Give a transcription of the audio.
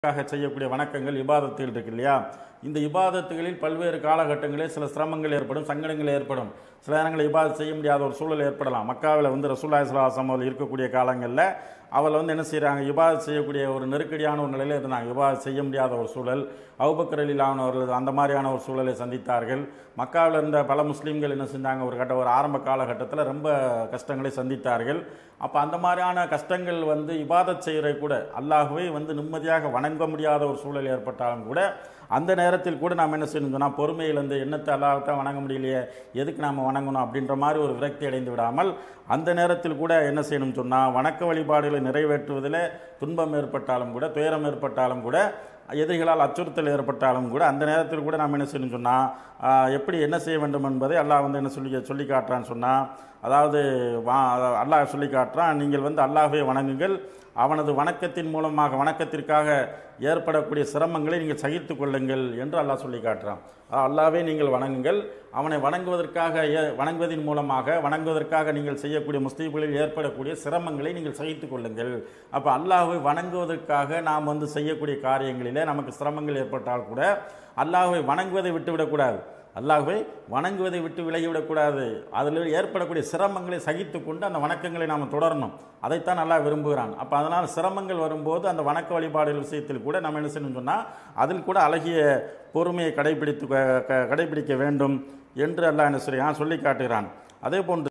க்காக செய்யக்கூடிய வணக்கங்கள் இபாதத்துகள் இருக்கு இல்லையா இந்த இபாதத்துகளில் பல்வேறு காலகட்டங்களில் சில சிரமங்கள் ஏற்படும் சங்கடங்கள் ஏற்படும் சில நேரங்களில் இபாதத் செய்ய முடியாத ஒரு சூழல் ஏற்படலாம் மக்காவில் வந்து ரசூல்லாய் சலாசம் அவர்கள் இருக்கக்கூடிய காலங்களில் அவள் வந்து என்ன செய்கிறாங்க இபாதத் செய்யக்கூடிய ஒரு நெருக்கடியான ஒரு நிலையில் இருந்தாங்க இபாதத் செய்ய முடியாத ஒரு சூழல் அவுபக்கர் அலிலான் அவர்கள் அந்த மாதிரியான ஒரு சூழலை சந்தித்தார்கள் மக்காவில் இருந்த பல முஸ்லீம்கள் என்ன செஞ்சாங்க ஒரு கட்ட ஒரு ஆரம்ப காலகட்டத்தில் ரொம்ப கஷ்டங்களை சந்தித்தார்கள் அப்போ அந்த மாதிரியான கஷ்டங்கள் வந்து இபாதத் செய்கிற கூட அல்லாஹ்வை வந்து நிம்மதியாக வணங்க முடியாத ஒரு சூழல் ஏற்பட்டாலும் கூட அந்த நேரத்தில் கூட நாம் என்ன செய்யணும் சொன்னால் பொறுமையில் இந்த எண்ணத்தை அல்லாஹ்தான் வணங்க முடியலையே எதுக்கு நாம் வணங்கணும் அப்படின்ற மாதிரி ஒரு விரக்தி அடைந்து விடாமல் அந்த நேரத்தில் கூட என்ன செய்யணும் சொன்னால் வணக்க வழிபாடுகளை நிறைவேற்றுவதில் துன்பம் ஏற்பட்டாலும் கூட துயரம் ஏற்பட்டாலும் கூட எதிரிகளால் அச்சுறுத்தல் ஏற்பட்டாலும் கூட அந்த நேரத்தில் கூட நாம் என்ன செய்யணும் சொன்னால் எப்படி என்ன செய்ய வேண்டும் என்பதை அல்லாஹ் வந்து என்ன சொல்லி சொல்லி காட்டுறான்னு சொன்னால் அதாவது வா அல்லாஹ் சொல்லி காட்டுறான் நீங்கள் வந்து அல்லாஹ்வை வணங்குங்கள் அவனது வணக்கத்தின் மூலமாக வணக்கத்திற்காக ஏற்படக்கூடிய சிரமங்களை நீங்கள் சகித்து கொள்ளுங்கள் என்று அல்லாஹ் சொல்லி காட்டுறான் அதாவது அல்லாஹ்வை நீங்கள் வணங்குங்கள் அவனை வணங்குவதற்காக ஏ- வணங்குவதன் மூலமாக வணங்குவதற்காக நீங்கள் செய்யக்கூடிய முஸ்லீம்களில் ஏற்படக்கூடிய சிரமங்களை நீங்கள் சகித்துக் கொள்ளுங்கள் அப்போ அல்லாஹ்வை வணங்குவதற்காக நாம் வந்து செய்யக்கூடிய காரியங்களிலே நமக்கு சிரமங்கள் ஏற்பட்டால் கூட அல்லாஹ்வை வணங்குவதை விட்டுவிடக்கூடாது அல்லாஹ்வை வணங்குவதை விட்டு விலகிவிடக்கூடாது அதில் ஏற்படக்கூடிய சிரமங்களை சகித்து கொண்டு அந்த வணக்கங்களை நாம் தொடரணும் அதைத்தான் அல்லாஹ் விரும்புகிறான் அப்போ அதனால் சிரமங்கள் வரும்போது அந்த வணக்க வழிபாடுகள் விஷயத்தில் கூட நம்ம என்ன செய்யணும் சொன்னால் அதில் கூட அழகிய பொறுமையை கடைபிடித்து க- க- கடைபிடிக்க வேண்டும் என்று அல்லாஹ் என்ன செய்கிறான் சொல்லி காட்டுகிறான் அதே போன்று